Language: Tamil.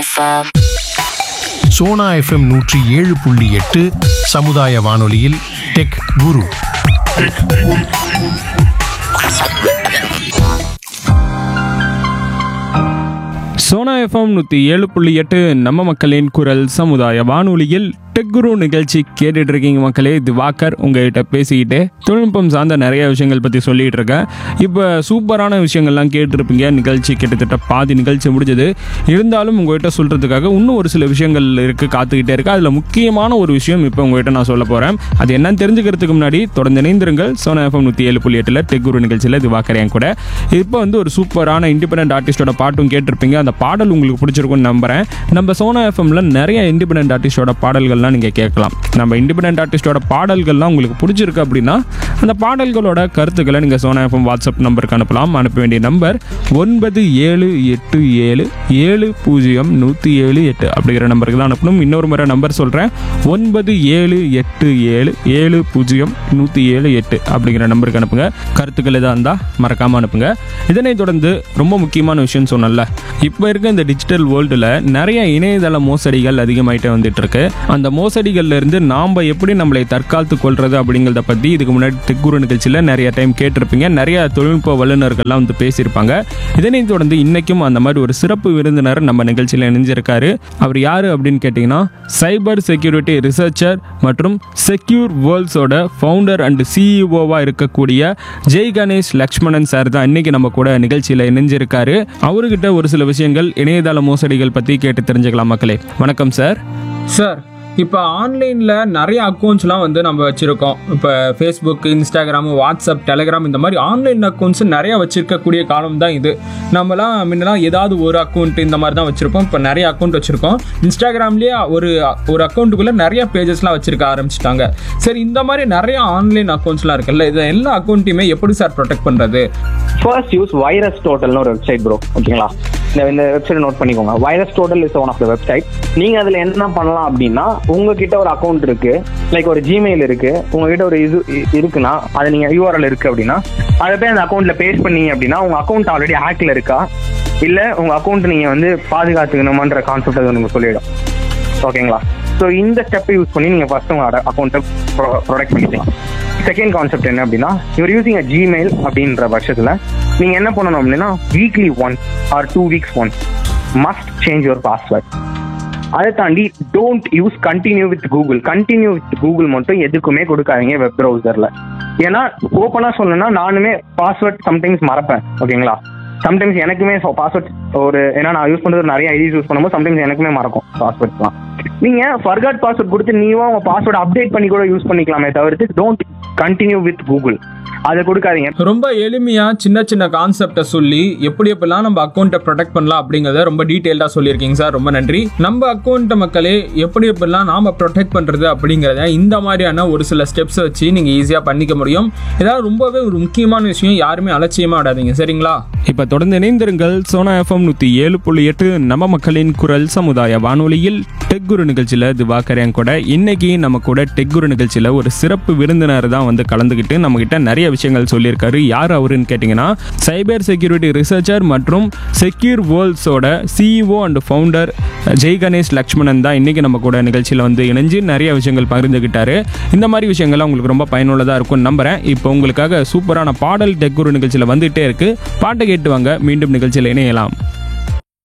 FM. சோனா எஃப்எம் நூற்றி ஏழு புள்ளி எட்டு சமுதாய வானொலியில் டெக் குரு சோனா எஃப்எம் நூற்றி ஏழு புள்ளி எட்டு நம்ம மக்களின் குரல் சமுதாய வானொலியில் டெக் குரு நிகழ்ச்சி கேட்டுட்டு இருக்கீங்க மக்களே இது வாக்கர் உங்ககிட்ட பேசிக்கிட்டு தொழில்நுட்பம் சார்ந்த நிறைய விஷயங்கள் பற்றி சொல்லிட்டு இருக்கேன் இப்போ சூப்பரான விஷயங்கள்லாம் கேட்டிருப்பீங்க நிகழ்ச்சி கிட்டத்தட்ட பாதி நிகழ்ச்சி முடிஞ்சது இருந்தாலும் உங்ககிட்ட சொல்கிறதுக்காக இன்னும் ஒரு சில விஷயங்கள் இருக்குது காத்துக்கிட்டே இருக்கு அதில் முக்கியமான ஒரு விஷயம் இப்போ உங்ககிட்ட நான் சொல்ல போகிறேன் அது என்னன்னு தெரிஞ்சுக்கிறதுக்கு முன்னாடி தொடர்ந்து இணைந்திருங்கள் சோனா எஃப்எம் நூற்றி ஏழு புள்ளி எட்டில் டெக் குரு நிகழ்ச்சியில் இது வாக்கறேன் கூட இப்போ வந்து ஒரு சூப்பரான இண்டிபெண்டன்ட் ஆர்டிஸ்டோட பாட்டும் கேட்டிருப்பீங்க அந்த பாடல் உங்களுக்கு பிடிச்சிருக்கும்னு நம்புறேன் நம்ம சோனா எஃப்எம்ல நிறைய இண்டிபெண்டன்ட் ஆர்டிஸ்டோட பாடல்கள்லாம் நீங்கள் கேட்கலாம் நம்ம இண்டிபெண்டன்ட் ஆர்டிஸ்டோட பாடல்கள்லாம் உங்களுக்கு பிடிச்சிருக்கு அப்படின்னா அந்த பாடல்களோட கருத்துக்களை நீங்கள் சோனா எஃப்எம் வாட்ஸ்அப் நம்பருக்கு அனுப்பலாம் அனுப்ப வேண்டிய நம்பர் ஒன்பது ஏழு எட்டு ஏழு ஏழு பூஜ்ஜியம் நூற்றி ஏழு எட்டு அப்படிங்கிற நம்பருக்கு தான் அனுப்பணும் இன்னொரு முறை நம்பர் சொல்கிறேன் ஒன்பது ஏழு எட்டு ஏழு ஏழு பூஜ்ஜியம் நூற்றி ஏழு எட்டு அப்படிங்கிற நம்பருக்கு அனுப்புங்க கருத்துக்கள் எதாக இருந்தால் மறக்காமல் அனுப்புங்க இதனைத் தொடர்ந்து ரொம்ப முக்கியமான விஷயம் சொன்னல இப்போ இருக்க இந்த டிஜிட்டல் வேர்ல்டில் நிறைய இணையதள மோசடிகள் அதிகமாயிட்டே வந்துட்டு இருக்கு அந்த மோசடிகள்ல இருந்து நாம் எப்படி நம்மளை தற்காத்து கொள்றது அப்படிங்கிறத பற்றி இதுக்கு முன்னாடி தெக்குரு நிகழ்ச்சியில் நிறைய டைம் கேட்டிருப்பீங்க நிறைய தொழில்நுட்ப வல்லுநர்கள்லாம் வந்து பேசியிருப்பாங்க இதனைத் தொடர்ந்து இன்னைக்கும் அந்த மாதிரி ஒரு சிறப்பு விருந்தினர் நம்ம நிகழ்ச்சியில் இணைஞ்சிருக்காரு அவர் யாரு அப்படின்னு கேட்டிங்கன்னா சைபர் செக்யூரிட்டி ரிசர்ச்சர் மற்றும் செக்யூர் வேர்ல்ட்ஸோட ஃபவுண்டர் அண்ட் சிஇஓவாக இருக்கக்கூடிய ஜெய் கணேஷ் லக்ஷ்மணன் சார் தான் இன்னைக்கு நம்ம கூட நிகழ்ச்சியில் இணைஞ்சிருக்காரு அவர்கிட்ட ஒரு சில விஷயங்கள் இணையதள மோசடிகள் பற்றி கேட்டு தெரிஞ்சுக்கலாம் மக்களே வணக்கம் சார் சார் இப்போ ஆன்லைனில் நிறைய அக்கௌண்ட்ஸ்லாம் வந்து நம்ம வச்சுருக்கோம் இப்போ ஃபேஸ்புக் இன்ஸ்டாகிராம் வாட்ஸ்அப் டெலிகிராம் இந்த மாதிரி ஆன்லைன் அக்கௌண்ட்ஸ் நிறைய வச்சிருக்கக்கூடிய காலம் தான் இது நம்மலாம் முன்னெல்லாம் ஏதாவது ஒரு அக்கௌண்ட் இந்த மாதிரி தான் வச்சுருப்போம் இப்போ நிறைய அக்கௌண்ட் வச்சுருக்கோம் இன்ஸ்டாகிராம்லேயே ஒரு ஒரு அக்கௌண்ட்டுக்குள்ளே நிறைய பேஜஸ்லாம் வச்சுருக்க ஆரம்பிச்சிட்டாங்க சரி இந்த மாதிரி நிறைய ஆன்லைன் அக்கௌண்ட்ஸ்லாம் இருக்குல்ல இது எல்லா அக்கௌண்ட்டையுமே எப்படி சார் ப்ரொடெக்ட் பண்ணுறது ஃபர்ஸ்ட் யூஸ் வைரஸ் டோட்டல்னு ஒரு வெப்சைட் ப்ரோ ஓகேங்களா இந்த இந்த வெப்சைட் நோட் பண்ணிக்கோங்க virus total is one of the website நீங்க அதுல என்ன பண்ணலாம் அப்படின்னா உங்ககிட்ட ஒரு அக்கௌண்ட் இருக்கு லைக் ஒரு ஜிமெயில் இருக்கு உங்ககிட்ட ஒரு இது இ- இருக்குன்னா அது நீங்க யூஆர்எல் இருக்கு அப்படின்னா அதை போய் அந்த அக்கௌண்ட்ல பேஸ்ட் பண்ணீங்க அப்படின்னா உங்க அக்கௌண்ட் ஆல்ரெடி ஹேக்ல இருக்கா இல்ல உங்க அக்கௌண்ட் நீங்க வந்து பாதுகாத்துக்கணுமான்ற கான்செப்ட் அது உங்களுக்கு சொல்லிடும் ஓகேங்களா ஸோ இந்த ஸ்டெப்பை யூஸ் பண்ணி நீங்கள் ஃபர்ஸ்ட் உங்கள் அக்கௌண்ட்டை ப்ரொடெக்ட் பண்ணிக்கலாம் செகண்ட் கான்செப்ட் என்ன அப்படின்னா யூர் யூசிங் அ ஜிமெயில் அப்படின்ற பட்சத்தில் நீங்கள் என்ன பண்ணணும் அப்படின்னா weekly one or two weeks one must change your password அதை தாண்டி don't use continue with Google continue with Google மட்டும் எதுக்குமே கொடுக்காதீங்க வெப் ப்ரௌசரில் ஏன்னா ஓப்பனாக சொல்லணும்னா நானுமே பாஸ்வேர்ட் சம்டைம்ஸ் மறப்பேன் ஓகேங்களா சம்டைம்ஸ் எனக்குமே பாஸ்வேர்ட் ஒரு ஏன்னா நான் யூஸ் பண்ணுறது நிறைய ஐடிஸ் யூஸ் பண்ணும்போது சம்டைம்ஸ் எனக்குமே மறக்கும் பாஸ்வேர்ட்ஸ்லாம் நீங்க ஃபர்காட் பாஸ்வேர்ட் கொடுத்து நீவும் உங்க பாஸ்வேர்ட் அப்டேட் பண்ணி கூட யூஸ் பண்ணிக்கலாமே தவிர்த்து டோன்ட் கண்டினியூ வித் கூகுள் அதை கொடுக்காதீங்க ரொம்ப எளிமையா சின்ன சின்ன கான்செப்டை சொல்லி எப்படி எப்படிலாம் நம்ம அக்கௌண்ட்டை ப்ரொடெக்ட் பண்ணலாம் அப்படிங்கறத ரொம்ப டீட்டெயில்டா சொல்லியிருக்கீங்க சார் ரொம்ப நன்றி நம்ம அக்கௌண்ட்டை மக்களே எப்படி எப்படிலாம் நாம ப்ரொடெக்ட் பண்றது அப்படிங்கறத இந்த மாதிரியான ஒரு சில ஸ்டெப்ஸ் வச்சு நீங்க ஈஸியா பண்ணிக்க முடியும் ஏதாவது ரொம்பவே ஒரு முக்கியமான விஷயம் யாருமே அலட்சியமா விடாதீங்க சரிங்களா இப்போ தொடர்ந்து இணைந்திருங்கள் சோனா எஃப்எம் நூற்றி ஏழு புள்ளி எட்டு நம்ம மக்களின் குரல் சமுதாய வானொலியில் டெக் குரு நிகழ்ச்சியில் திவாகரன் கூட இன்னைக்கு நம்ம கூட டெக் குரு நிகழ்ச்சியில் ஒரு சிறப்பு விருந்தினர் தான் வந்து கலந்துக்கிட்டு நம்மக்கிட்ட நிறைய விஷயங்கள் சொல்லியிருக்காரு யார் அவருன்னு கேட்டிங்கன்னா சைபர் செக்யூரிட்டி ரிசர்ச்சர் மற்றும் செக்யூர் வேர்ல்ட்ஸோட CEO and founder Jai Ganesh Lakshmanan தான் இன்னைக்கு நம்ம கூட நிகழ்ச்சியில் வந்து இணைஞ்சு நிறைய விஷயங்கள் பகிர்ந்துக்கிட்டாரு இந்த மாதிரி விஷயங்கள்லாம் உங்களுக்கு ரொம்ப பயனுள்ளதாக இருக்கும்னு நம்புறேன் இப்போ உங்களுக்காக சூப்பரான பாடல் டெக் குரு நிகழ்ச்சியில் வந்துகிட்டே இருக்கு பாட்டை கேட்டு வாங்க மீண்டும் நிகழ்ச்சியில் இணையலாம்